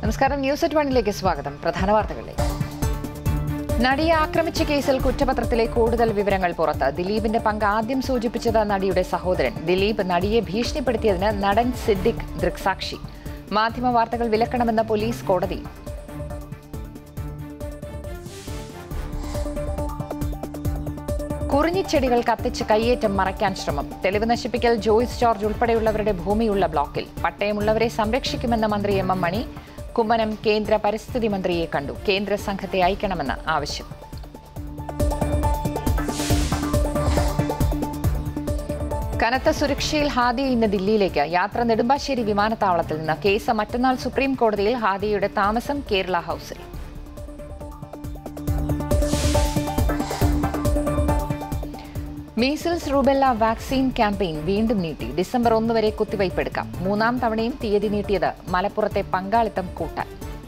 നമസ്കാരം news at വണ്ണിലേക്ക് സ്വാഗതം പ്രധാന വാർത്തകളിലേക്ക് നടിയെ ആക്രമിച്ച കേസിൽ കുറ്റപത്രത്തിലെ കൂടുതൽ വിവരങ്ങൾ പുറത്ത് ദിലീപിന്റെ പങ്ക് ആദ്യം സൂചിപ്പിച്ചത് നടിയുടെ സഹോദരൻ ദിലീപ് നടിയെ ഭീഷണിപ്പെടുത്തിയതിന് നടൻ സിദ്ദിഖ് ദൃക്സാക്ഷി മാധ്യമ വാർത്തകൾ വിലക്കണമെന്ന പോലീസ് കോടതി കുറിഞ്ഞിച്ചെടികൾ കത്തിച്ച് കയ്യേറ്റം മറയ്ക്കാൻ ശ്രമം തെളിവ് നശിപ്പിക്കൽ ജോയ്സ് ജോർജ് ഉൾപ്പെടെയുള്ളവരുടെ ഭൂമിയുള്ള ബ്ലോക്കിൽ പട്ടയമുള്ളവരെ സംരക്ഷിക്കുമെന്ന മന്ത്രി എം എം മണി കുമ്മനം കേന്ദ്ര പരിസ്ഥിതി മന്ത്രിയെ കണ്ടു കേന്ദ്ര സംഘത്തെ അയക്കണമെന്ന് ആവശ്യം കനത്ത സുരക്ഷയിൽ ഹാദിയ ഇന്ന് ദില്ലിയിലേക്ക് യാത്ര നെടുമ്പാശ്ശേരി വിമാനത്താവളത്തിൽ നിന്ന് കേസ് മറ്റന്നാൾ സുപ്രീം കോടതിയിൽ ഹാദിയയുടെ താമസം കേരള ഹൌസിൽ മീസിൽസ് റൂബെല്ല വാക്സിൻ ക്യാമ്പയിൻ വീണ്ടും നീട്ടി ഡിസംബർ ഒന്ന് വരെ കുത്തിവയ്പ് എടുക്കാം മൂന്നാം തവണയും തീയതി നീട്ടിയത് മലപ്പുറത്തെ പങ്കാളിത്തം കൂട്ടാൻ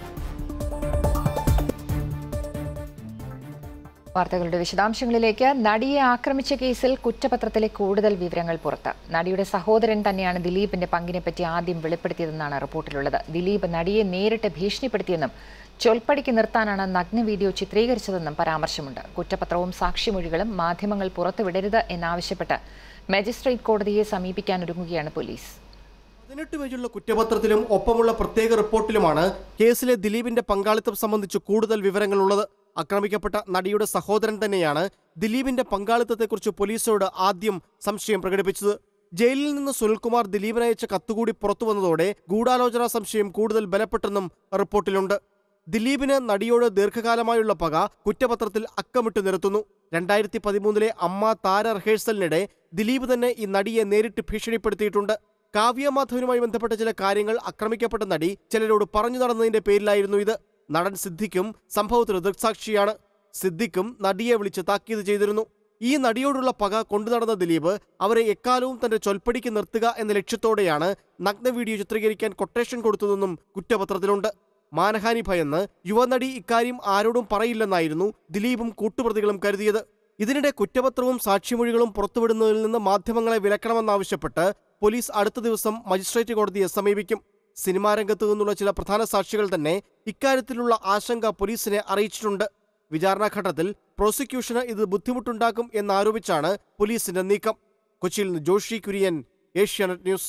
വാർത്തകളുടെ വിശദാംശങ്ങളിലേക്ക് നടിയെ ആക്രമിച്ച കേസിൽ കുറ്റപത്രത്തിലെ കൂടുതൽ വിവരങ്ങൾ പുറത്ത് നടിയുടെ സഹോദരൻ തന്നെയാണ് ദിലീപിന്റെ പങ്കിനെപ്പറ്റി ആദ്യം വെളിപ്പെടുത്തിയതെന്നാണ് റിപ്പോർട്ടിലുള്ളത് ദിലീപ് നടിയെ നേരിട്ട് ഭീഷണിപ്പെടുത്തിയെന്നും ചൊൽപ്പടിക്ക് നിർത്താനാണ് നഗ്ന വീഡിയോ ചിത്രീകരിച്ചതെന്നും പരാമർശമുണ്ട് കുറ്റപത്രവും സാക്ഷിമൊഴികളും മാധ്യമങ്ങൾ പുറത്തുവിടരുത് എന്നാവശ്യപ്പെട്ട് മജിസ്ട്രേറ്റ് കോടതിയെ സമീപിക്കാനൊരുങ്ങുകയാണ് പോലീസ് പതിനെട്ട് പേജുള്ള കുറ്റപത്രത്തിലും ഒപ്പമുള്ള പ്രത്യേക റിപ്പോർട്ടിലുമാണ് കേസിലെ ദിലീപിന്റെ പങ്കാളിത്തം സംബന്ധിച്ച് കൂടുതൽ വിവരങ്ങളുള്ളത് ആക്രമിക്കപ്പെട്ട നടിയുടെ സഹോദരൻ തന്നെയാണ് ദിലീപിന്റെ പങ്കാളിത്തത്തെക്കുറിച്ച് പോലീസോട് ആദ്യം സംശയം പ്രകടിപ്പിച്ചത് ജയിലിൽ നിന്ന് സുനിൽകുമാർ ദിലീപിനയച്ച കത്തുകൂടി പുറത്തുവന്നതോടെ ഗൂഢാലോചനാ സംശയം കൂടുതൽ ബലപ്പെട്ടെന്നും റിപ്പോർട്ടിലുണ്ട് ദിലീപിന് നടിയോട് ദീർഘകാലമായുള്ള പക കുറ്റപത്രത്തിൽ അക്കമിട്ട് നിരത്തുന്നു രണ്ടായിരത്തി പതിമൂന്നിലെ അമ്മ താര റിഹേഴ്സലിനിടെ ദിലീപ് തന്നെ ഈ നടിയെ നേരിട്ട് ഭീഷണിപ്പെടുത്തിയിട്ടുണ്ട് കാവ്യ മാധവനുമായി ബന്ധപ്പെട്ട ചില കാര്യങ്ങൾ ആക്രമിക്കപ്പെട്ട നടി ചിലരോട് പറഞ്ഞു നടന്നതിന്റെ പേരിലായിരുന്നു ഇത് നടൻ സിദ്ദിഖും സംഭവത്തിൽ ദൃക്സാക്ഷിയാണ് സിദ്ദിഖും നടിയെ വിളിച്ച് താക്കീത് ചെയ്തിരുന്നു ഈ നടിയോടുള്ള പക കൊണ്ടു നടന്ന ദിലീപ് അവരെ എക്കാലവും തന്റെ ചൊൽപ്പടിക്ക് നിർത്തുക എന്ന ലക്ഷ്യത്തോടെയാണ് നഗ്ന വീഡിയോ ചിത്രീകരിക്കാൻ കൊട്ടേഷൻ കൊടുത്തതെന്നും കുറ്റപത്രത്തിലുണ്ട് മാനഹാനി ഭയന്ന് യുവനടി ഇക്കാര്യം ആരോടും പറയില്ലെന്നായിരുന്നു ദിലീപും കൂട്ടുപ്രതികളും കരുതിയത് ഇതിനിടെ കുറ്റപത്രവും സാക്ഷിമൊഴികളും പുറത്തുവിടുന്നതിൽ നിന്ന് മാധ്യമങ്ങളെ വിലക്കണമെന്നാവശ്യപ്പെട്ട് പോലീസ് അടുത്ത ദിവസം മജിസ്ട്രേറ്റ് കോടതിയെ സമീപിക്കും സിനിമാ രംഗത്തു നിന്നുള്ള ചില പ്രധാന സാക്ഷികൾ തന്നെ ഇക്കാര്യത്തിലുള്ള ആശങ്ക പോലീസിനെ അറിയിച്ചിട്ടുണ്ട് വിചാരണാഘട്ടത്തിൽ പ്രോസിക്യൂഷന് ഇത് ബുദ്ധിമുട്ടുണ്ടാക്കും എന്നാരോപിച്ചാണ് പോലീസിന്റെ നീക്കം കൊച്ചിയിൽ നിന്ന് ജോഷി കുര്യൻ ഏഷ്യാനെറ്റ് ന്യൂസ്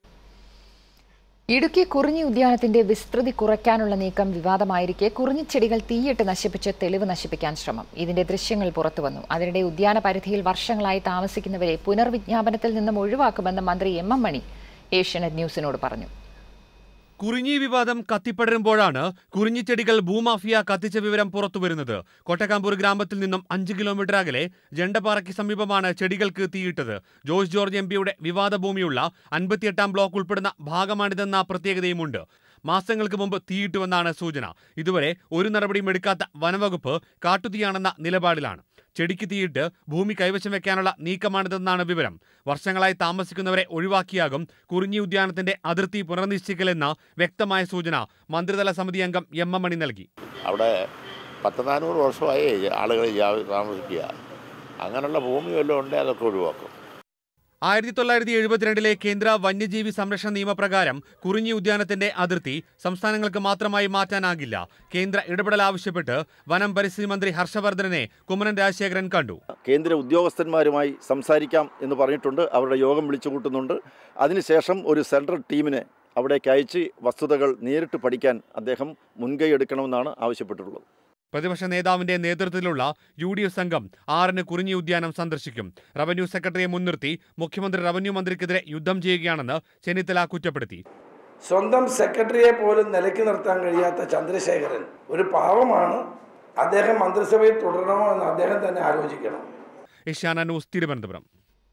ഇടുക്കി കുറിഞ്ഞി ഉദ്യാനത്തിന്റെ വിസ്തൃതി കുറയ്ക്കാനുള്ള നീക്കം വിവാദമായിരിക്കെ കുറിഞ്ഞിച്ചെടികൾ തീയിട്ട് നശിപ്പിച്ച് തെളിവ് നശിപ്പിക്കാൻ ശ്രമം ഇതിന്റെ ദൃശ്യങ്ങൾ പുറത്തുവന്നു അതിനിടെ ഉദ്യാന പരിധിയിൽ വർഷങ്ങളായി താമസിക്കുന്നവരെ പുനർവിജ്ഞാപനത്തിൽ നിന്നും ഒഴിവാക്കുമെന്ന് മന്ത്രി എം എം മണി ഏഷ്യാനെറ്റ് ന്യൂസിനോട് പറഞ്ഞു കുറിഞ്ഞി വിവാദം കത്തിപ്പടരുമ്പോഴാണ് കുറിഞ്ഞിച്ചെടികൾ ഭൂമാഫിയ കത്തിച്ച വിവരം പുറത്തുവരുന്നത് കൊട്ടക്കാമ്പൂർ ഗ്രാമത്തിൽ നിന്നും അഞ്ച് കിലോമീറ്റർ അകലെ ജണ്ടപ്പാറയ്ക്ക് സമീപമാണ് ചെടികൾക്ക് തീയിട്ടത് ജോയ്സ് ജോർജ് എം പിയുടെ വിവാദ ഭൂമിയുള്ള അൻപത്തിയെട്ടാം ബ്ലോക്ക് ഉൾപ്പെടുന്ന ഭാഗമാണിതെന്ന പ്രത്യേകതയുമുണ്ട് മാസങ്ങൾക്ക് മുമ്പ് തീയിട്ടുവെന്നാണ് സൂചന ഇതുവരെ ഒരു നടപടിയും എടുക്കാത്ത വനവകുപ്പ് കാട്ടുതീയാണെന്ന നിലപാടിലാണ് ചെടിക്ക് തീയിട്ട് ഭൂമി കൈവശം വെക്കാനുള്ള നീക്കമാണിതെന്നാണ് വിവരം വർഷങ്ങളായി താമസിക്കുന്നവരെ ഒഴിവാക്കിയാകും കുറിഞ്ഞി ഉദ്യാനത്തിന്റെ അതിർത്തി പുനർനിശ്ചയിക്കലെന്ന വ്യക്തമായ സൂചന മന്ത്രിതല സമിതി അംഗം എം എം മണി നൽകി അവിടെ പത്ത് നാനൂറ് വർഷമായി ആളുകൾ ജാ- താമസിക്കുക അങ്ങനെയുള്ള ഭൂമി വല്ലതും ഉണ്ടെങ്കിൽ അതൊക്കെ ഒഴിവാക്കും ആയിരത്തി തൊള്ളായിരത്തി എഴുപത്തിരണ്ടിലെ കേന്ദ്ര വന്യജീവി സംരക്ഷണ നിയമപ്രകാരം കുറിഞ്ഞി ഉദ്യാനത്തിന്റെ അതിർത്തി സംസ്ഥാനങ്ങൾക്ക് മാത്രമായി മാറ്റാനാകില്ല കേന്ദ്ര ഇടപെടൽ ആവശ്യപ്പെട്ട് വനം പരിസ്ഥിതി മന്ത്രി ഹർഷവർദ്ധനെ കുമ്മനം രാജശേഖരൻ കണ്ടു കേന്ദ്ര ഉദ്യോഗസ്ഥന്മാരുമായി സംസാരിക്കാം എന്ന് പറഞ്ഞിട്ടുണ്ട് അവരുടെ യോഗം വിളിച്ചു കൂട്ടുന്നുണ്ട് അതിനുശേഷം ഒരു സെൻട്രൽ ടീമിനെ അവിടേക്ക് അയച്ച് വസ്തുതകൾ നേരിട്ട് പഠിക്കാൻ അദ്ദേഹം മുൻകൈ എടുക്കണമെന്നാണ് ആവശ്യപ്പെട്ടിട്ടുള്ളത് പ്രതിപക്ഷ നേതാവിന്റെ നേതൃത്വത്തിലുള്ള യു ഡി എഫ് സംഘം ആറിന് കുറിഞ്ഞി ഉദ്യാനം സന്ദർശിക്കും റവന്യൂ സെക്രട്ടറിയെ മുൻനിർത്തി മുഖ്യമന്ത്രി റവന്യൂ മന്ത്രിക്കെതിരെ യുദ്ധം ചെയ്യുകയാണെന്ന് ചെന്നിത്തല കുറ്റപ്പെടുത്തി സ്വന്തം സെക്രട്ടറിയെ പോലും നിലയ്ക്ക് നിർത്താൻ കഴിയാത്ത ചന്ദ്രശേഖരൻ ഒരു പാവമാണ് അദ്ദേഹം മന്ത്രിസഭയിൽ തുടരണമോ എന്ന് അദ്ദേഹം തന്നെ ആലോചിക്കണം ഏഷ്യാന ന്യൂസ് തിരുവനന്തപുരം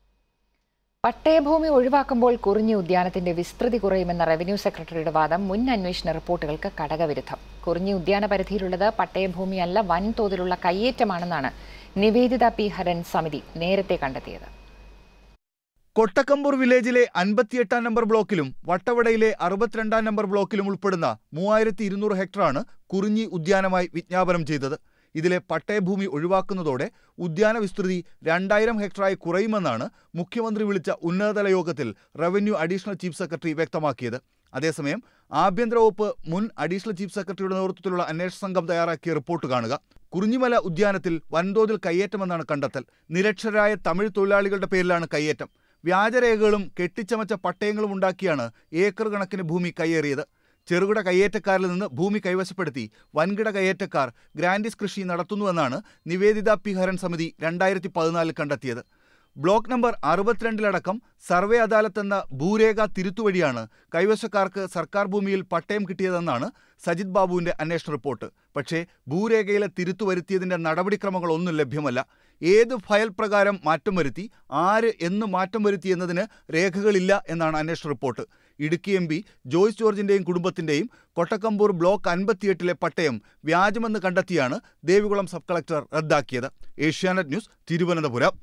പട്ടയഭൂമി ഒഴിവാക്കുമ്പോൾ കുറിഞ്ഞി ഉദ്യാനത്തിന്റെ വിസ്തൃതി കുറയുമെന്ന റവന്യൂ സെക്രട്ടറിയുടെ വാദം മുൻ അന്വേഷണ റിപ്പോർട്ടുകൾക്ക് കടകവിരുദ്ധം കുറിഞ്ഞി ഉദ്യാന പരിധിയിലുള്ളത് പട്ടയഭൂമിയല്ല വൻതോതിലുള്ള കയ്യേറ്റമാണെന്നാണ് നിവേദിത പി ഹരൻ സമിതി നേരത്തെ കണ്ടെത്തിയത് കൊട്ടക്കമ്പൂർ വില്ലേജിലെ അൻപത്തിയെട്ടാം നമ്പർ ബ്ലോക്കിലും വട്ടവടയിലെ അറുപത്തിരണ്ടാം നമ്പർ ബ്ലോക്കിലും ഉൾപ്പെടുന്ന മൂവായിരത്തി ഇരുന്നൂറ് ഹെക്ടറാണ് കുറിഞ്ഞി ഉദ്യാനമായി വിജ്ഞാപനം ചെയ്തത് ഇതിലെ പട്ടയഭൂമി ഒഴിവാക്കുന്നതോടെ ഉദ്യാന വിസ്തൃതി രണ്ടായിരം ഹെക്ടറായി കുറയുമെന്നാണ് മുഖ്യമന്ത്രി വിളിച്ച ഉന്നതതല യോഗത്തിൽ റവന്യൂ അഡീഷണൽ ചീഫ് സെക്രട്ടറി വ്യക്തമാക്കിയത് അതേസമയം ആഭ്യന്തര വകുപ്പ് മുൻ അഡീഷണൽ ചീഫ് സെക്രട്ടറിയുടെ നേതൃത്വത്തിലുള്ള അന്വേഷണ സംഘം തയ്യാറാക്കിയ റിപ്പോർട്ട് കാണുക കുറിഞ്ഞിമല ഉദ്യാനത്തിൽ വൻതോതിൽ കയ്യേറ്റമെന്നാണ് കണ്ടെത്തൽ നിരക്ഷരായ തമിഴ് തൊഴിലാളികളുടെ പേരിലാണ് കയ്യേറ്റം വ്യാജരേഖകളും കെട്ടിച്ചമച്ച പട്ടയങ്ങളും ഉണ്ടാക്കിയാണ് ഏക്കർ കണക്കിന് ഭൂമി കയ്യേറിയത് ചെറുകിട കയ്യേറ്റക്കാരിൽ നിന്ന് ഭൂമി കൈവശപ്പെടുത്തി വൻകിട കയ്യേറ്റക്കാർ ഗ്രാൻഡിസ് കൃഷി നടത്തുന്നുവെന്നാണ് നിവേദിത പി ഹരൻ സമിതി രണ്ടായിരത്തി പതിനാലിൽ കണ്ടെത്തിയത് ബ്ലോക്ക് നമ്പർ അറുപത്തിരണ്ടിലടക്കം സർവേ അദാലത്ത് എന്ന ഭൂരേഖ തിരുത്തുവഴിയാണ് കൈവശക്കാർക്ക് സർക്കാർ ഭൂമിയിൽ പട്ടയം കിട്ടിയതെന്നാണ് സജിത് ബാബുവിന്റെ അന്വേഷണ റിപ്പോർട്ട് പക്ഷേ ഭൂരേഖയിലെ തിരുത്തു വരുത്തിയതിന്റെ നടപടിക്രമങ്ങളൊന്നും ലഭ്യമല്ല ഏത് ഫയൽ പ്രകാരം മാറ്റം വരുത്തി ആര് എന്ന് മാറ്റം വരുത്തി എന്നതിന് രേഖകളില്ല എന്നാണ് അന്വേഷണ report Idukki M P Joyce ജോർജിന്റെയും കുടുംബത്തിന്റെയും കൊട്ടക്കമ്പൂർ ബ്ലോക്ക് അൻപത്തിയെട്ടിലെ പട്ടയം വ്യാജമെന്ന് കണ്ടെത്തിയാണ് ദേവികുളം സബ് കളക്ടർ റദ്ദാക്കിയത് Asianet news Thiruvananthapuram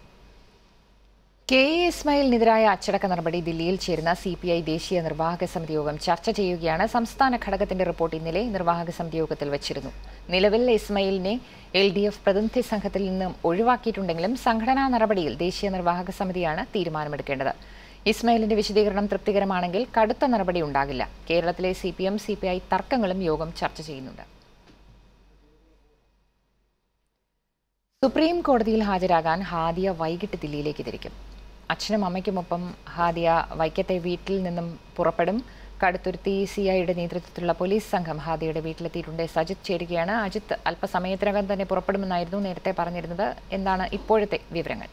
K A ഇസ്മായിലിനെതിരായ അച്ചടക്ക നടപടി ദില്ലിയിൽ ചേരുന്ന സി പി ഐ ദേശീയ നിർവാഹക സമിതി യോഗം ചർച്ച ചെയ്യുകയാണ് സംസ്ഥാന ഘടകത്തിന്റെ റിപ്പോർട്ട് ഇന്നലെ നിർവാഹക സമിതി യോഗത്തിൽ വച്ചിരുന്നു നിലവിൽ ഇസ്മായിലിനെ എൽ ഡി എഫ് പ്രതിനിധി സംഘത്തിൽ നിന്നും ഒഴിവാക്കിയിട്ടുണ്ടെങ്കിലും സംഘടനാ നടപടിയിൽ ദേശീയ നിർവാഹക സമിതിയാണ് തീരുമാനമെടുക്കേണ്ടത് ഇസ്മായിലിന്റെ വിശദീകരണം തൃപ്തികരമാണെങ്കിൽ കടുത്ത നടപടി ഉണ്ടാകില്ല കേരളത്തിലെ C P M C P I തർക്കങ്ങളും യോഗം ചർച്ച ചെയ്യുന്നുണ്ട് സുപ്രീം കോടതിയിൽ ഹാജരാകാൻ ഹാദിയ വൈകിട്ട് ദില്ലിയിലേക്ക് തിരിക്കും അച്ഛനും അമ്മയ്ക്കുമൊപ്പം ഹാദിയ വൈക്കത്തെ വീട്ടിൽ നിന്നും പുറപ്പെടും കടുത്തുരുത്തി സി ഐയുടെ നേതൃത്വത്തിലുള്ള പോലീസ് സംഘം ഹാദിയയുടെ വീട്ടിലെത്തിയിട്ടുണ്ട് സജിത് ചേരുകയാണ് അജിത്ത് അല്പസമയത്തിനകം തന്നെ പുറപ്പെടുമെന്നായിരുന്നു നേരത്തെ പറഞ്ഞിരുന്നത് എന്താണ് ഇപ്പോഴത്തെ വിവരങ്ങൾ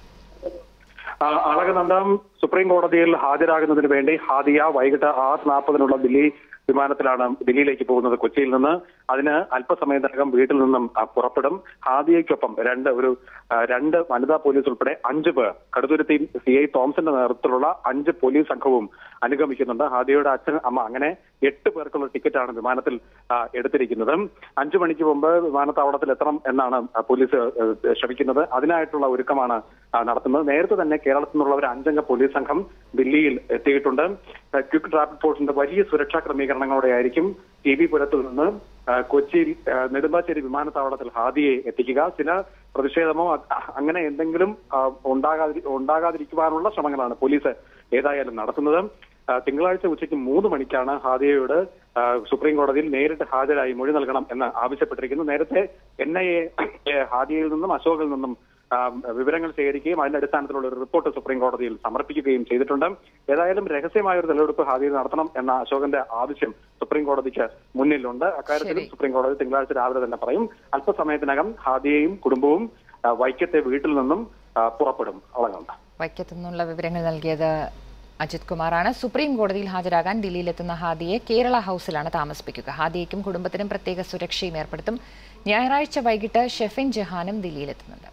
അളകനന്ദം സുപ്രീം കോടതിയിൽ ഹാജരാകുന്നതിന് വേണ്ടി ഹാദിയ വൈകിട്ട് ആറ് നാൽപ്പതിനുള്ള ദില്ലി വിമാനത്തിലാണ് ദില്ലിയിലേക്ക് പോകുന്നത് കൊച്ചിയിൽ നിന്ന് അതിന് അല്പസമയത്തിനകം വീട്ടിൽ നിന്നും ആ, പുറപ്പെടും ഹാദിയയ്ക്കൊപ്പം രണ്ട് ഒരു ആ, രണ്ട് വനിതാ പോലീസ് ഉൾപ്പെടെ അഞ്ച് പേർ കടുത്തുരുത്തി സി ഐ തോമസിന്റെ നേതൃത്വത്തിലുള്ള അഞ്ച് പോലീസ് സംഘവും അനുഗമിക്കുന്നുണ്ട് ഹാദിയയുടെ അച്ഛൻ അമ്മ അങ്ങനെ എട്ട് പേർക്കുള്ള ടിക്കറ്റാണ് വിമാനത്തിൽ ആ, എടുത്തിരിക്കുന്നത് അഞ്ചു മണിക്ക് മുമ്പ് വിമാനത്താവളത്തിൽ എത്തണം എന്നാണ് ആ, പോലീസ് ഏഹ്, ശ്രമിക്കുന്നത് അതിനായിട്ടുള്ള ഒരുക്കമാണ് ആ, നടത്തുന്നത് നേരത്തെ തന്നെ കേരളത്തിൽ നിന്നുള്ള ഒരു അഞ്ചംഗ പോലീസ് സംഘം ദില്ലിയിൽ എത്തിയിട്ടുണ്ട് ആ, ക്വിക്ക് ട്രാഫിക് ഫോഴ്സിന്റെ വലിയ സുരക്ഷാ ക്രമീകരണങ്ങളോടെ ആയിരിക്കും ടി വി പുരത്തിൽ നിന്ന് ആ, കൊച്ചിയിൽ ആ, നെടുമ്പാശ്ശേരി വിമാനത്താവളത്തിൽ ഹാദിയെ എത്തിക്കുക ചില പ്രതിഷേധമോ അ- അങ്ങനെ എന്തെങ്കിലും ആ, ഉണ്ടാകാതി ഉണ്ടാകാതിരിക്കുവാനുള്ള ശ്രമങ്ങളാണ് പോലീസ് ഏതായാലും നടത്തുന്നത് ആ, തിങ്കളാഴ്ച ഉച്ചയ്ക്ക് മൂന്ന് മണിക്കാണ് ഹാദിയയോട് ആ, സുപ്രീം കോടതിയിൽ നേരിട്ട് ഹാജരായി മൊഴി നൽകണം എന്ന് ആവശ്യപ്പെട്ടിരിക്കുന്നു നേരത്തെ എൻ ഐ എ ഹാദിയയിൽ നിന്നും അശോകിൽ നിന്നും ആ, വിവരങ്ങൾ ശേഖരിക്കുകയും അതിന്റെ അടിസ്ഥാനത്തിലുള്ള ഒരു റിപ്പോർട്ട് സുപ്രീം കോടതിയിൽ സമർപ്പിക്കുകയും ചെയ്തിട്ടുണ്ട് ഏതായാലും രഹസ്യമായ ഒരു തെളിവെടുപ്പ് ഹാദിയിൽ നടത്തണം എന്ന അശോകന്റെ ആവശ്യം സുപ്രീം കോടതിക്ക് മുന്നിലുണ്ട് അക്കാര്യത്തിൽ ശരി. സുപ്രീം കോടതി തിങ്കളാഴ്ച രാവിലെ തന്നെ പറയും അല്പസമയത്തിനകം ഹാദിയയും കുടുംബവും ആ, വൈക്കത്തെ വീട്ടിൽ നിന്നും ആ, പുറപ്പെടും അളകണ്ട വൈക്കത്തു നിന്നുള്ള വിവരങ്ങൾ നൽകിയത് അജിത് കുമാറാണ് സുപ്രീം കോടതിയിൽ ഹാജരാകാൻ ദില്ലിയിലെത്തുന്ന ഹാദിയെ കേരള ഹൌസിലാണ് താമസിപ്പിക്കുക ഹാദിയയ്ക്കും കുടുംബത്തിനും പ്രത്യേക സുരക്ഷയും ഏർപ്പെടുത്തും ഞായറാഴ്ച വൈകിട്ട് ഷെഫിൻ ജഹാനും ദില്ലിയിലെത്തുന്നുണ്ട്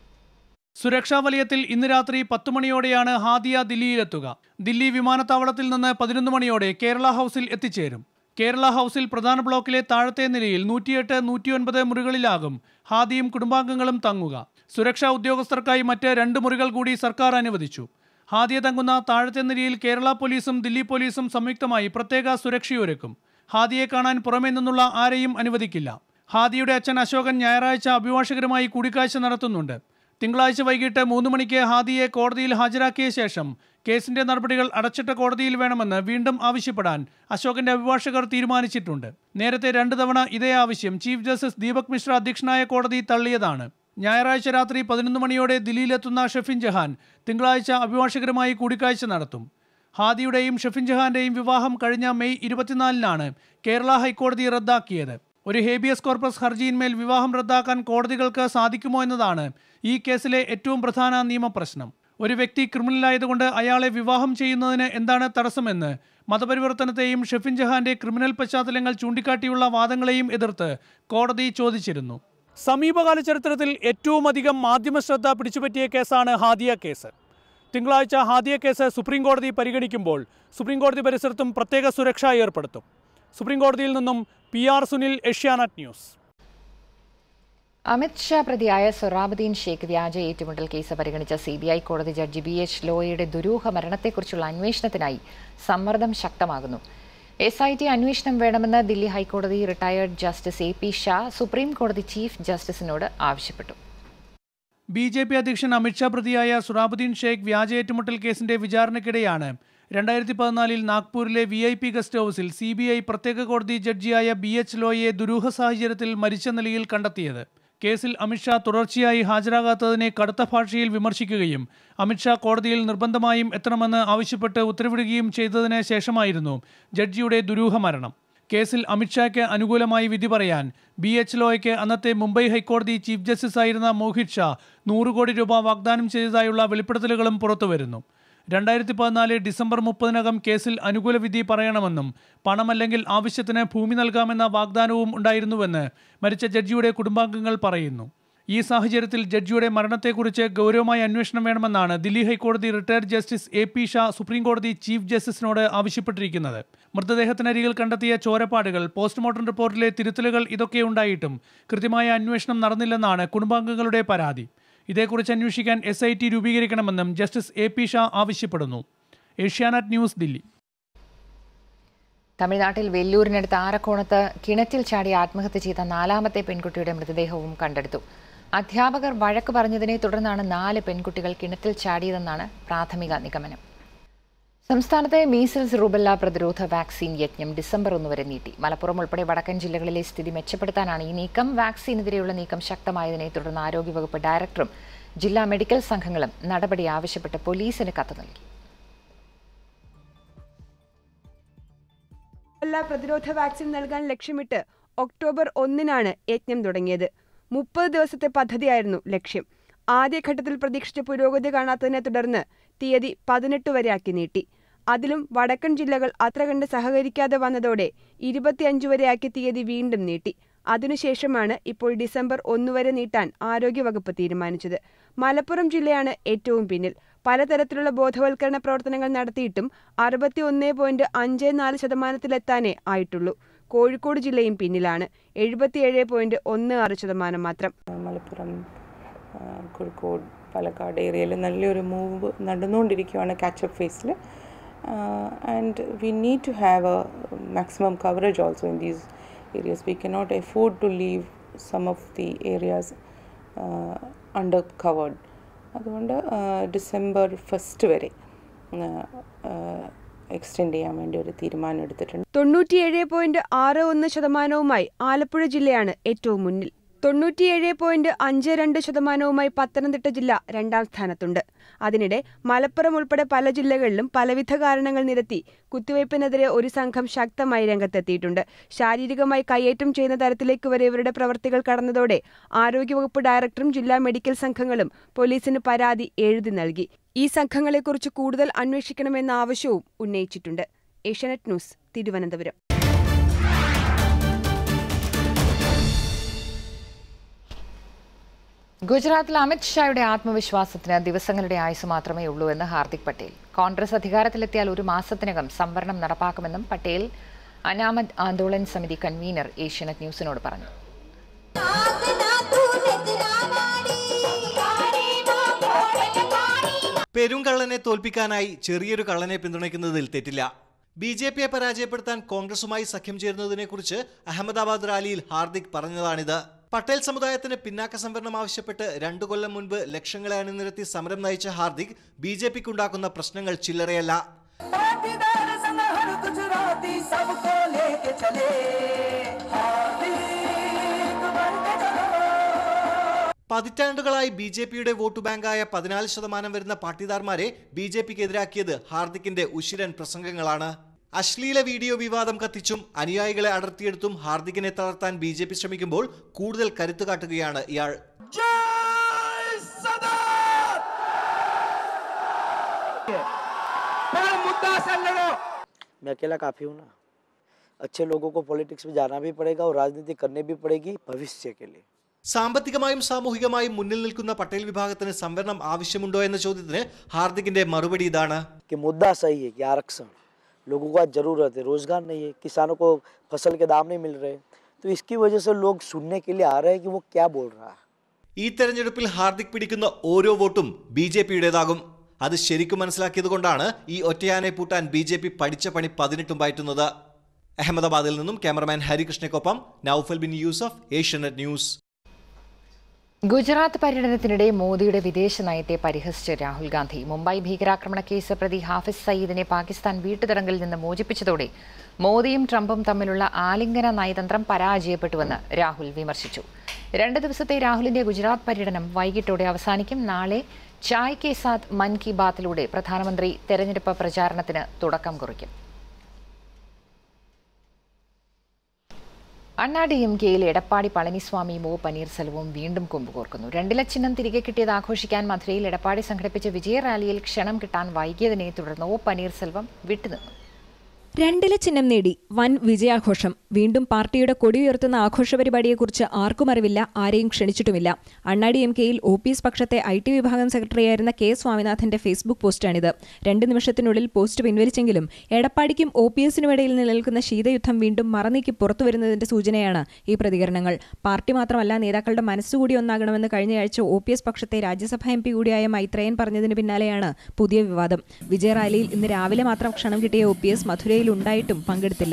സുരക്ഷാ വലയത്തിൽ ഇന്ന് രാത്രി പത്ത് മണിയോടെയാണ് ഹാദിയ ദില്ലിയിലെത്തുക ദില്ലി വിമാനത്താവളത്തിൽ നിന്ന് പതിനൊന്ന് മണിയോടെ കേരള ഹൗസിൽ എത്തിച്ചേരും കേരള ഹൗസിൽ പ്രധാന ബ്ലോക്കിലെ താഴത്തെ നിലയിൽ നൂറ്റിയെട്ട് നൂറ്റിയൊൻപത് മുറികളിലാകും ഹാദിയും കുടുംബാംഗങ്ങളും തങ്ങുക സുരക്ഷാ ഉദ്യോഗസ്ഥർക്കായി മറ്റ് രണ്ട് മുറികൾ കൂടി സർക്കാർ അനുവദിച്ചു ഹാദിയ തങ്ങുന്ന താഴത്തെ നിലയിൽ കേരള പോലീസും ദില്ലി പോലീസും സംയുക്തമായി പ്രത്യേക സുരക്ഷയൊരുക്കും ഹാദിയെ കാണാൻ പുറമേ നിന്നുള്ള ആരെയും അനുവദിക്കില്ല ഹാദിയുടെ അച്ഛൻ അശോകൻ ഞായറാഴ്ച അഭിഭാഷകരുമായി കൂടിക്കാഴ്ച നടത്തുന്നുണ്ട് തിങ്കളാഴ്ച വൈകിട്ട് മൂന്ന് മണിക്ക് ഹാദിയെ കോടതിയിൽ ഹാജരാക്കിയ ശേഷം കേസിന്റെ നടപടികൾ അടച്ചിട്ട കോടതിയിൽ വേണമെന്ന് വീണ്ടും ആവശ്യപ്പെടാൻ അശോകന്റെ അഭിഭാഷകർ തീരുമാനിച്ചിട്ടുണ്ട് നേരത്തെ രണ്ടു തവണ ഇതേ ആവശ്യം ചീഫ് ജസ്റ്റിസ് ദീപക് മിശ്ര അധ്യക്ഷനായ കോടതി തള്ളിയതാണ് ഞായറാഴ്ച രാത്രി പതിനൊന്ന് മണിയോടെ ദില്ലിയിലെത്തുന്ന ഷെഫിൻ ജഹാൻ തിങ്കളാഴ്ച അഭിഭാഷകരുമായി കൂടിക്കാഴ്ച നടത്തും ഹാദിയുടെയും ഷെഫിൻ ജഹാന്റെയും വിവാഹം കഴിഞ്ഞ മെയ് ഇരുപത്തിനാലിനാണ് കേരള ഹൈക്കോടതി റദ്ദാക്കിയത് ഒരു ഹേബിയസ് കോർപ്പസ് ഹർജിയിന്മേൽ വിവാഹം റദ്ദാക്കാൻ കോടതികൾക്ക് സാധിക്കുമോ എന്നതാണ് ഈ കേസിലെ ഏറ്റവും പ്രധാന നിയമപ്രശ്നം ഒരു വ്യക്തി ക്രിമിനലായതുകൊണ്ട് അയാളെ വിവാഹം ചെയ്യുന്നതിന് എന്താണ് തടസ്സമെന്ന് മതപരിവർത്തനത്തെയും ഷെഫിൻ ജഹാന്റെ ക്രിമിനൽ പശ്ചാത്തലങ്ങൾ ചൂണ്ടിക്കാട്ടിയുള്ള വാദങ്ങളെയും എതിർത്ത് കോടതി ചോദിച്ചിരുന്നു സമീപകാല ചരിത്രത്തിൽ ഏറ്റവും അധികം മാധ്യമ ശ്രദ്ധ പിടിച്ചുപറ്റിയ കേസാണ് ഹാദിയ കേസ് തിങ്കളാഴ്ച ഹാദിയ കേസ് സുപ്രീം കോടതി പരിഗണിക്കുമ്പോൾ സുപ്രീം കോടതി പരിസരത്തും പ്രത്യേക സുരക്ഷ ഏർപ്പെടുത്തും സുപ്രീം കോടതിയിൽ നിന്നും P R Sunil Asianet news Amit Shah പ്രതിയായ സൊറാബുദ്ദീൻ ഷേഖ് വ്യാജ ഏറ്റുമുട്ടൽ കേസ് പരിഗണിച്ച സി ബി ഐ കോടതി ജഡ്ജി ബി എച്ച് ലോയയുടെ ദുരൂഹ മരണത്തെക്കുറിച്ചുള്ള അന്വേഷണത്തിനായി സമ്മർദ്ദം ശക്തമാകുന്നു എസ് ഐ ടി അന്വേഷണം വേണമെന്ന് ദില്ലി ഹൈക്കോടതി retired justice A P Shah supreme കോടതി ചീഫ് ജസ്റ്റിസിനോട് ആവശ്യപ്പെട്ടു ബി ജെ പി അധ്യക്ഷൻ അമിത്ഷാ പ്രതിയായ സുറാബുദ്ദീൻ ഷേഖ് വ്യാജ ഏറ്റുമുട്ടൽ കേസിന്റെ വിചാരണയ്ക്കിടെയാണ് രണ്ടായിരത്തി പതിനാലിൽ നാഗ്പൂരിലെ വി ഐ പി ഗസ്റ്റ് ഹൗസിൽ സി ബി ഐ പ്രത്യേക കോടതി ജഡ്ജിയായ ബി എച്ച് ലോയെ ദുരൂഹ സാഹചര്യത്തിൽ മരിച്ച നിലയിൽ കണ്ടെത്തിയത് കേസിൽ അമിത്ഷാ തുടർച്ചയായി ഹാജരാകാത്തതിനെ കടുത്ത ഭാഷയിൽ വിമർശിക്കുകയും അമിത്ഷാ കോടതിയിൽ നിർബന്ധമായും എത്തണമെന്ന് ആവശ്യപ്പെട്ട് ഉത്തരവിടുകയും ചെയ്തതിന് ശേഷമായിരുന്നു ജഡ്ജിയുടെ ദുരൂഹ മരണം കേസിൽ അമിത്ഷായ്ക്ക് അനുകൂലമായി വിധി പറയാൻ ബി എച്ച് ലോയ്ക്ക് അന്നത്തെ മുംബൈ ഹൈക്കോടതി ചീഫ് ജസ്റ്റിസ് ആയിരുന്ന മോഹിത് ഷാ നൂറ് കോടി രൂപ വാഗ്ദാനം ചെയ്തതായുള്ള വെളിപ്പെടുത്തലുകളും പുറത്തുവരുന്നു രണ്ടായിരത്തി പതിനാല് ഡിസംബർ മുപ്പതിനകം കേസിൽ അനുകൂല വിധി പറയണമെന്നും പണമല്ലെങ്കിൽ ആവശ്യത്തിന് ഭൂമി നൽകാമെന്ന വാഗ്ദാനവും ഉണ്ടായിരുന്നുവെന്ന് മരിച്ച ജഡ്ജിയുടെ കുടുംബാംഗങ്ങൾ പറയുന്നു ഈ സാഹചര്യത്തിൽ ജഡ്ജിയുടെ മരണത്തെക്കുറിച്ച് ഗൗരവമായ അന്വേഷണം വേണമെന്നാണ് ദില്ലി ഹൈക്കോടതി retired justice A P Shah സുപ്രീംകോടതി ചീഫ് ജസ്റ്റിസിനോട് ആവശ്യപ്പെട്ടിരിക്കുന്നത് മൃതദേഹത്തിനരികിൽ കണ്ടെത്തിയ ചോരപ്പാടുകൾ പോസ്റ്റ്മോർട്ടം റിപ്പോർട്ടിലെ തിരുത്തലുകൾ ഇതൊക്കെ ഉണ്ടായിട്ടും കൃത്യമായ അന്വേഷണം നടന്നില്ലെന്നാണ് കുടുംബാംഗങ്ങളുടെ പരാതി ഇതേക്കുറിച്ച് അന്വേഷിക്കാൻ എസ് ഐ ടി രൂപീകരിക്കണമെന്നും ജസ്റ്റിസ് എ പി ഷാ ആവശ്യപ്പെടുന്നു ഏഷ്യാനെറ്റ് ന്യൂസ് ദില്ലി തമിഴ്നാട്ടിൽ വെല്ലൂരിനടുത്ത് ആരക്കോണത്ത് കിണറ്റിൽ ചാടി ആത്മഹത്യ ചെയ്ത നാലാമത്തെ പെൺകുട്ടിയുടെ മൃതദേഹവും കണ്ടെടുത്തു അധ്യാപകർ വഴക്ക് പറഞ്ഞതിനെ തുടർന്നാണ് നാല് പെൺകുട്ടികൾ കിണറ്റിൽ ചാടിയതെന്നാണ് പ്രാഥമിക നിഗമനം സംസ്ഥാനത്തെ മീസിൽസ് റുബല്ല പ്രതിരോധ വാക്സിൻ യജ്ഞം ഡിസംബർ ഒന്ന് വരെ നീട്ടി മലപ്പുറം ഉൾപ്പെടെ വടക്കൻ ജില്ലകളിലെ സ്ഥിതി മെച്ചപ്പെടുത്താനാണ് ഈ നീക്കം വാക്സിനെതിരെയുള്ള നീക്കം ശക്തമായതിനെ തുടർന്ന് ആരോഗ്യവകുപ്പ് ഡയറക്ടറും ജില്ലാ മെഡിക്കൽ സംഘങ്ങളും നടപടി ആവശ്യപ്പെട്ട് പോലീസിന് കത്ത് നൽകി എല്ലാ പ്രതിരോധ വാക്സിൻ നൽകാൻ ലക്ഷ്യമിട്ട് ഒക്ടോബർ ഒന്നിനാണ് യജ്ഞം തുടങ്ങിയത് മുപ്പത് ദിവസത്തെ പദ്ധതിയായിരുന്നു ലക്ഷ്യം ആദ്യഘട്ടത്തിൽ പ്രതീക്ഷിച്ച പുരോഗതി കാണാത്തതിനെ തുടർന്ന് തീയതി പതിനെട്ട് വരെ ആക്കി നീട്ടി അതിലും വടക്കൻ ജില്ലകൾ അത്ര കണ്ട് സഹകരിക്കാതെ വന്നതോടെ ഇരുപത്തിയഞ്ച് വരെയാക്കി തീയതി വീണ്ടും നീട്ടി അതിനുശേഷമാണ് ഇപ്പോൾ ഡിസംബർ ഒന്ന് വരെ നീട്ടാൻ ആരോഗ്യവകുപ്പ് തീരുമാനിച്ചത് മലപ്പുറം ജില്ലയാണ് ഏറ്റവും പിന്നിൽ പലതരത്തിലുള്ള ബോധവൽക്കരണ പ്രവർത്തനങ്ങൾ നടത്തിയിട്ടും അറുപത്തി ഒന്ന് പോയിന്റ് അഞ്ച് നാല് ശതമാനത്തിലെത്താനേ ആയിട്ടുള്ളൂ കോഴിക്കോട് ജില്ലയും പിന്നിലാണ് എഴുപത്തിയേഴ് പോയിന്റ് ഒന്ന് ആറ് ശതമാനം മാത്രം മലപ്പുറം ആ, കോഴിക്കോട് പാലക്കാട് ഏരിയയിൽ നല്ലൊരു മൂവ് നടന്നുകൊണ്ടിരിക്കുകയാണ് കാച്ചപ്പ് ഫേസിൽ and we need to have a maximum coverage also in these areas we cannot afford to leave some of the areas under covered അതുകൊണ്ട് ഡിസംബർ ഫസ്റ്റ് വരെ എക്സ്റ്റെൻഡ് ചെയ്യാൻ വേണ്ടി ഒരു തീരുമാനം എടുത്തിട്ടുണ്ട് തൊണ്ണൂറ്റിയേഴ് പോയിന്റ് ആറ് ഒന്ന് ശതമാനവുമായി ആലപ്പുഴ ജില്ലയാണ് ഏറ്റവും മുന്നിൽ തൊണ്ണൂറ്റിയേഴ് പോയിന്റ് അഞ്ച് രണ്ട് ശതമാനവുമായി പത്തനംതിട്ട ജില്ല രണ്ടാം സ്ഥാനത്തുണ്ട് അതിനിടെ മലപ്പുറം ഉൾപ്പെടെ പല ജില്ലകളിലും പലവിധ കാരണങ്ങൾ നിരത്തി കുത്തിവയ്പ്പിനെതിരെ ഒരു സംഘം ശക്തമായി രംഗത്തെത്തിയിട്ടുണ്ട് ശാരീരികമായി കയ്യേറ്റം ചെയ്യുന്ന തരത്തിലേക്ക് വരെ ഇവരുടെ പ്രവർത്തികൾ കടന്നതോടെ ആരോഗ്യവകുപ്പ് ഡയറക്ടറും ജില്ലാ മെഡിക്കൽ സംഘങ്ങളും പോലീസിന് പരാതി എഴുതി നൽകി ഈ സംഘങ്ങളെക്കുറിച്ച് കൂടുതൽ അന്വേഷിക്കണമെന്ന ആവശ്യവും ഉന്നയിച്ചിട്ടുണ്ട് ഏഷ്യാനെറ്റ് ന്യൂസ് തിരുവനന്തപുരം ഗുജറാത്തിൽ അമിത് ഷായുടെ ആത്മവിശ്വാസത്തിന് ദിവസങ്ങളുടെ ആയുസ് മാത്രമേ ഉള്ളൂ എന്ന് ഹാർദിക് പട്ടേൽ കോൺഗ്രസ് അധികാരത്തിലെത്തിയാൽ ഒരു മാസത്തിനകം സംവരണം നടപ്പാക്കുമെന്നും പട്ടേൽ അനാമത് ആന്തോളൻ സമിതി കൺവീനർ ഏഷ്യാനെറ്റ് ന്യൂസിനോട് പറഞ്ഞു പെരുങ്കള്ളനെ തോൽപ്പിക്കാനായി ചെറിയൊരു കള്ളനെ പിന്തുണയ്ക്കുന്നതിൽ തെറ്റില്ല ബി ജെ പിയെ പരാജയപ്പെടുത്താൻ കോൺഗ്രസുമായി സഖ്യം ചേരുന്നതിനെക്കുറിച്ച് അഹമ്മദാബാദ് റാലിയിൽ ഹാർദിക് പറഞ്ഞതാണിത് പട്ടേൽ സമുദായത്തിന് പിന്നാക്ക സംവരണം ആവശ്യപ്പെട്ട് രണ്ടു കൊല്ലം മുൻപ് ലക്ഷങ്ങളെ അണിനിരത്തി സമരം നയിച്ച ഹാർദിക് ബി ജെ പിക്കുണ്ടാക്കുന്ന പ്രശ്നങ്ങൾ ചില്ലറയല്ല പതിറ്റാണ്ടുകളായി ബി ജെ പിയുടെ വോട്ട് ബാങ്കായ പതിനാല് ശതമാനം വരുന്ന പാട്ടിദാർമാരെ ബി ജെ പിക്ക് എതിരാക്കിയത് ഹാർദിക്കിന്റെ ഉശിരൻ പ്രസംഗങ്ങളാണ് അശ്ലീല വീഡിയോ വിവാദം കത്തിച്ചും അനുയായികളെ അടർത്തിയെടുത്തും ഹാർദിക്കിനെ തളർത്താൻ ബി ജെ പി ശ്രമിക്കുമ്പോൾ കൂടുതൽ കരുത്തു കാട്ടുകയാണ് ഇയാൾ मैं अकेला काफ़ी हूँ ना अच्छे लोगों को पॉलिटिक्स में जाना भी पड़ेगा और राजनीति करनी भी पड़ेगी भविष्य के लिए സാമ്പത്തികമായും സാമൂഹികമായും മുന്നിൽ നിൽക്കുന്ന പട്ടേൽ വിഭാഗത്തിന് സംവരണം ആവശ്യമുണ്ടോ എന്ന ചോദ്യത്തിന് ഹാർദിക്കിന്റെ മറുപടി ഇതാണ് कि मुद्दा सही है कि आरक्षण लोगों को आज ज़रूरत है रोज़गार नहीं है किसानों को फसल के दाम नहीं मिल रहे तो इसकी वजह से लोग सुनने के लिए आ रहे हैं कि वो क्या बोल रहा है ഈ തെരഞ്ഞെടുപ്പിൽ ഹാർദിക് പിടിക്കുന്ന ഓരോ വോട്ടും ബി ജെ പിയുടേതാകും അത് ശരിക്കും മനസ്സിലാക്കിയതുകൊണ്ടാണ് ഈ ഒറ്റയാനെ പൂട്ടാൻ ബി ജെ പി പഠിച്ച പണി പതിനെട്ടും പയറ്റുന്നത് അഹമ്മദാബാദിൽ നിന്നും ക്യാമറമാൻ ഹരികൃഷ്ണയ്ക്കൊപ്പം നൌഫൽ ബിൻ യൂസഫ് ഏഷ്യാനെറ്റ് ന്യൂസ് ഗുജറാത്ത് പര്യടനത്തിനിടെ മോദിയുടെ വിദേശ നയത്തെ പരിഹസിച്ച് രാഹുൽ ഗാന്ധി മുംബൈ ഭീകരാക്രമണ കേസ് പ്രതി ഹാഫിസ് സയ്യിദിനെ പാകിസ്ഥാൻ വീട്ടുതടങ്കലിൽ നിന്ന് മോചിപ്പിച്ചതോടെ മോദിയും ട്രംപും തമ്മിലുള്ള ആലിംഗന നയതന്ത്രം പരാജയപ്പെട്ടുവെന്ന് രാഹുൽ വിമർശിച്ചു രണ്ട് ദിവസത്തെ രാഹുലിന്റെ ഗുജറാത്ത് പര്യടനം വൈകിട്ടോടെ അവസാനിക്കും നാളെ ചായ് കെ സാത്ത് മൻ കി ബാത്തിലൂടെ പ്രധാനമന്ത്രി തെരഞ്ഞെടുപ്പ് പ്രചാരണത്തിന് തുടക്കം കുറിക്കും അണ്ണാ ഡി എം കെയിൽ എടപ്പാടി പളനിസ്വാമിയും ഒ പനീർസെൽവവും വീണ്ടും കൊമ്പുകോർക്കുന്നു രണ്ടില ചിഹ്നം തിരികെ കിട്ടിയത് ആഘോഷിക്കാൻ മധുരയിൽ എടപ്പാടി സംഘടിപ്പിച്ച വിജയ റാലിയിൽ ക്ഷണം കിട്ടാൻ വൈകിയതിനെ തുടർന്ന് ഒ പനീർസെൽവം വിട്ടുനിന്നു രണ്ടില ചിഹ്നം നേടി വൻ വിജയാഘോഷം വീണ്ടും പാർട്ടിയുടെ കൊടിയുയർത്തുന്ന ആഘോഷ പരിപാടിയെക്കുറിച്ച് ആർക്കും അറിവില്ല ആരെയും ക്ഷണിച്ചിട്ടുമില്ല അണ്ണാഡി എം കെയിൽ ഒ പി എസ് പക്ഷത്തെ ഐ ടി വിഭാഗം സെക്രട്ടറിയായിരുന്ന കെ സ്വാമിനാഥന്റെ ഫേസ്ബുക്ക് പോസ്റ്റാണിത് രണ്ട് നിമിഷത്തിനുള്ളിൽ പോസ്റ്റ് പിൻവലിച്ചെങ്കിലും എടപ്പാടിക്കും ഒ പി എസിനുമിടയിൽ നിലനിൽക്കുന്ന ശീതയുദ്ധം വീണ്ടും മറനീക്കി പുറത്തുവരുന്നതിന്റെ സൂചനയാണ് ഈ പ്രതികരണങ്ങൾ പാർട്ടി മാത്രമല്ല നേതാക്കളുടെ മനസ്സുകൂടി ഒന്നാകണമെന്ന് കഴിഞ്ഞയാഴ്ച ഒ പി എസ് പക്ഷത്തെ രാജ്യസഭാ എം പി കൂടിയായ മൈത്രയൻ പറഞ്ഞതിന് പിന്നാലെയാണ് പുതിയ വിവാദം വിജയ റാലിയിൽ ഇന്ന് രാവിലെ മാത്രം ക്ഷണം കിട്ടിയ ഒ പി എസ് മധുരയിൽ ഉണ്ടായിട്ടും പങ്കെടുത്തില്ല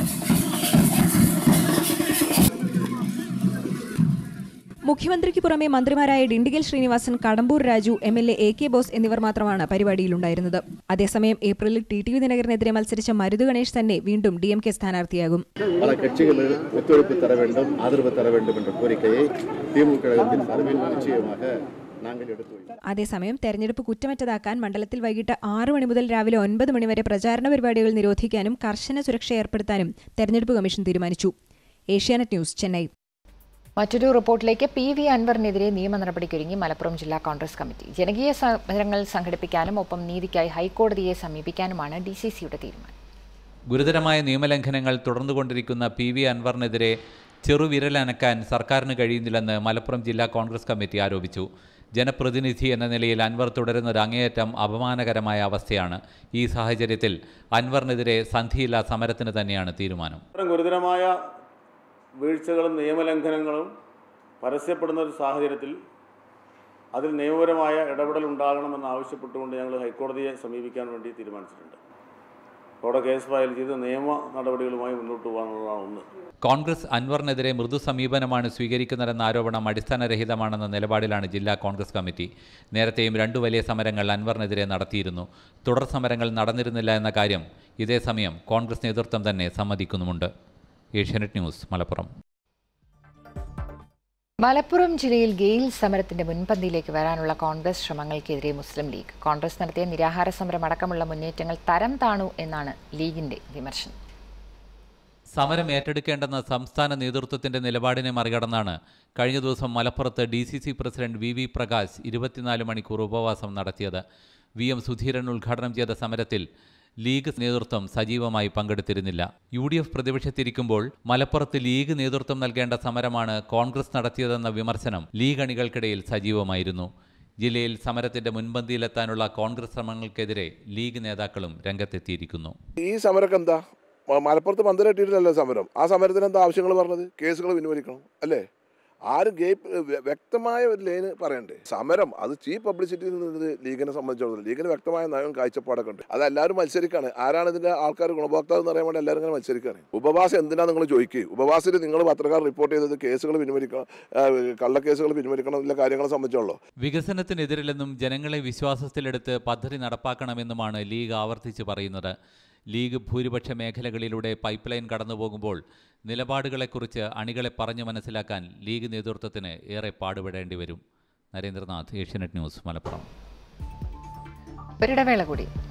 മുഖ്യമന്ത്രിക്ക് പുറമെ മന്ത്രിമാരായ Dindigul Srinivasan Kadambur Raju M L A A K Bose എന്നിവർ മാത്രമാണ് പരിപാടിയിലുണ്ടായിരുന്നത് അതേസമയം ഏപ്രിലിൽ ടി ടി വി ദിനകരനെതിരെ മത്സരിച്ച മരുതു ഗണേഷ് തന്നെ വീണ്ടും ഡി എം കെ സ്ഥാനാർത്ഥിയാകും பல கட்சிகள் ஒத்துழைப்பு தர வேண்டும் ஆதரவு தர வேண்டும் என்ற கோரிக்கையை திமுக கழகத்தின் சார்பில் நிச்சயமாக நாங்கள் எடுத்து வைப்போம் അതേസമയം തെരഞ്ഞെടുപ്പ് കുറ്റമറ്റതാക്കാൻ മണ്ഡലത്തിൽ വൈകിട്ട് ആറ് മണി മുതൽ രാവിലെ ഒൻപത് മണിവരെ പ്രചാരണ പരിപാടികൾ നിരോധിക്കാനും കർശന സുരക്ഷ ഏർപ്പെടുത്താനും തെരഞ്ഞെടുപ്പ് കമ്മീഷൻ തീരുമാനിച്ചു ഏഷ്യാനെറ്റ് ന്യൂസ് ചെന്നൈ മറ്റൊരു റിപ്പോർട്ടിലേക്ക് പി വി അൻവറിനെതിരെ നിയമ നടപടിക്കൊരുങ്ങി മലപ്പുറം ജില്ലാ കോൺഗ്രസ് കമ്മിറ്റി ജനകീയ സമരങ്ങൾ സംഘടിപ്പിക്കാനും ഒപ്പം നീതിക്കായി ഹൈക്കോടതിയെ സമീപിക്കാനുമാണ് ഡി സി സിയുടെ തീരുമാനം ഗുരുതരമായ നിയമലംഘനങ്ങൾ തുടർന്നുകൊണ്ടിരിക്കുന്ന പി വി അൻവറിനെതിരെ ചെറുവിരലനക്കാൻ സർക്കാരിന് കഴിയുന്നില്ലെന്ന് മലപ്പുറം ജില്ലാ കോൺഗ്രസ് കമ്മിറ്റി ആരോപിച്ചു ജനപ്രതിനിധി എന്ന നിലയിൽ അൻവർ തുടരുന്നത് അങ്ങേയറ്റം അപമാനകരമായ അവസ്ഥയാണ് ഈ സാഹചര്യത്തിൽ അൻവറിനെതിരെ സന്ധിയില്ലാ സമരത്തിന് തന്നെയാണ് തീരുമാനം ഇത്തരം ഗുരുതരമായ വീഴ്ചകളും നിയമലംഘനങ്ങളും പരസ്യപ്പെടുന്ന ഒരു സാഹചര്യത്തിൽ അതിൽ നിയമപരമായ ഇടപെടൽ ഉണ്ടാകണമെന്ന് ആവശ്യപ്പെട്ടുകൊണ്ട് ഞങ്ങൾ ഹൈക്കോടതിയെ സമീപിക്കാൻ വേണ്ടി തീരുമാനിച്ചിട്ടുണ്ട് അവിടെ കേസ് ഫയൽ ചെയ്ത് നിയമ നടപടികളുമായി മുന്നോട്ട് പോകാനുള്ളതാണ് ഒന്ന് കോൺഗ്രസ് അൻവറിനെതിരെ മൃദു സമീപനമാണ് സ്വീകരിക്കുന്നതെന്ന ആരോപണം അടിസ്ഥാനരഹിതമാണെന്ന നിലപാടിലാണ് ജില്ലാ കോൺഗ്രസ് കമ്മിറ്റി നേരത്തെയും രണ്ടു വലിയ സമരങ്ങൾ അൻവറിനെതിരെ നടത്തിയിരുന്നു തുടർ സമരങ്ങൾ നടന്നിരുന്നില്ല എന്ന കാര്യം ഇതേസമയം കോൺഗ്രസ് നേതൃത്വം തന്നെ സമ്മതിക്കുന്നുമുണ്ട് ഏഷ്യാനെറ്റ് ന്യൂസ് മലപ്പുറം മലപ്പുറം ജില്ലയിൽ ഗെയിൽ സമരത്തിന്റെ മുൻപന്തിയിലേക്ക് വരാനുള്ള കോൺഗ്രസ് ശ്രമങ്ങൾക്കെതിരെ മുസ്ലിം ലീഗ് കോൺഗ്രസ് നടത്തിയ നിരാഹാര സമരം അടക്കമുള്ള മുന്നേറ്റങ്ങൾ തരം താണു എന്നാണ് ലീഗിന്റെ വിമർശനം സമരം ഏറ്റെടുക്കേണ്ടെന്ന സംസ്ഥാന നേതൃത്വത്തിന്റെ നിലപാടിനെ മറികടന്നാണ് കഴിഞ്ഞ ദിവസം മലപ്പുറത്ത് D C C president V V Prakash ഇരുപത്തിനാല് മണിക്കൂർ ഉപവാസം നടത്തിയത് വി എം സുധീരൻ ഉദ്ഘാടനം ചെയ്ത സമരത്തിൽ ലീഗ് നേതൃത്വം സജീവമായി പങ്കെടുത്തിരുന്നില്ല യു ഡി എഫ് പ്രതിപക്ഷത്തിരിക്കുമ്പോൾ മലപ്പുറത്ത് ലീഗ് നേതൃത്വം നൽകേണ്ട സമരമാണ് കോൺഗ്രസ് നടത്തിയതെന്ന വിമർശനം ലീഗ് അണികൾക്കിടയിൽ സജീവമായിരുന്നു ജില്ലയിൽ സമരത്തിന്റെ മുൻപന്തിയിലെത്താനുള്ള കോൺഗ്രസ് ശ്രമങ്ങൾക്കെതിരെ ലീഗ് നേതാക്കളും രംഗത്തെത്തിയിരിക്കുന്നു ഈ സമരമൊക്കെ എന്താ മ- മലപ്പുറത്ത് പന്തലിട്ടിട്ടില്ലല്ലോ സമരം ആ സമരത്തിന് എന്താ ആവശ്യങ്ങൾ പറഞ്ഞത് കേസുകൾ പിൻവലിക്കണം അല്ലേ ആരും ഗേ വ്യക്തമായ ഒരു ലൈന് പറയണ്ടേ സമരം അത് ചീഫ് പബ്ലിസിറ്റി നിന്നത് ലീഗിനെ സംബന്ധിച്ചിടത്തോളം ലീഗിന് വ്യക്തമായ നയവും കാഴ്ചപ്പാടൊക്കെ ഉണ്ട് അത് എല്ലാവരും മത്സരിക്കാണ് ആരാണ് ഇതിന്റെ ആൾക്കാർ ഗുണഭോക്താവ് എന്ന് പറയാൻ വേണ്ടി എല്ലാവരും ഇങ്ങനെ മത്സരിക്കാണ് ഉപവാസം എന്തിനാ നിങ്ങൾ ചോദിക്കുക ഉപവാസത്തിൽ നിങ്ങൾ പത്രക്കാർ റിപ്പോർട്ട് ചെയ്തത് കേസുകൾ പിൻവലിക്കണം ആ, കള്ളക്കേസുകൾ പിൻവലിക്കണം എന്നുള്ള കാര്യങ്ങളെ സംബന്ധിച്ചുള്ളൂ വികസനത്തിനെതിരല്ലെന്നും ജനങ്ങളെ വിശ്വാസത്തിലെടുത്ത് പദ്ധതി നടപ്പാക്കണമെന്നുമാണ് ലീഗ് ആവർത്തിച്ച് പറയുന്നത് ലീഗ് ഭൂരിപക്ഷ മേഖലകളിലൂടെ പൈപ്പ് ലൈൻ കടന്നുപോകുമ്പോൾ നിലപാടുകളെക്കുറിച്ച് അണികളെ പറഞ്ഞു മനസ്സിലാക്കാൻ ലീഗ് നേതൃത്വത്തിന് ഏറെ പാടുപെടേണ്ടി വരും നരേന്ദ്രനാഥ് ഏഷ്യാനെറ്റ് ന്യൂസ് മലപ്പുറം ഒരിടവേള കൂടി